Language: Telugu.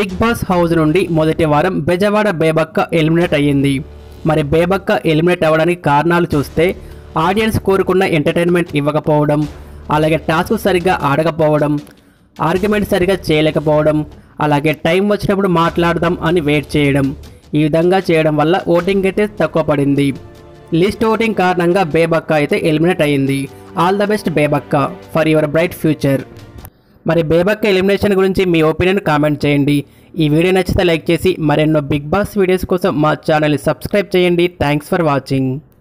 బిగ్ బాస్ హౌస్ నుండి మొదటి వారం బెజవాడ బేబక్క ఎలిమినేట్ అయ్యింది మరి బేబక్క ఎలిమినేట్ అవ్వడానికి కారణాలు చూస్తే ఆడియన్స్ కోరుకున్న ఎంటర్టైన్మెంట్ ఇవ్వకపోవడం అలాగే టాస్క్ సరిగ్గా ఆడకపోవడం ఆర్గ్యుమెంట్ సరిగ్గా చేయలేకపోవడం అలాగే టైం వచ్చినప్పుడు మాట్లాడదాం అని వెయిట్ చేయడం ఈ విధంగా చేయడం వల్ల ఓటింగ్ అయితే తక్కువ పడింది లిస్ట్ ఓటింగ్ కారణంగా బేబక్క అయితే ఎలిమినేట్ అయ్యింది all the best Bebakka for your bright future మరి బేబక్క ఎలిమినేషన్ గురించి మీ ఒపీనియన్ కామెంట్ చేయండి ఈ వీడియో నచ్చితే లైక్ చేసి మరెన్నో బిగ్ బాస్ వీడియోస్ కోసం మా ఛానల్ని సబ్స్క్రైబ్ చేయండి థ్యాంక్స్ ఫర్ వాచింగ్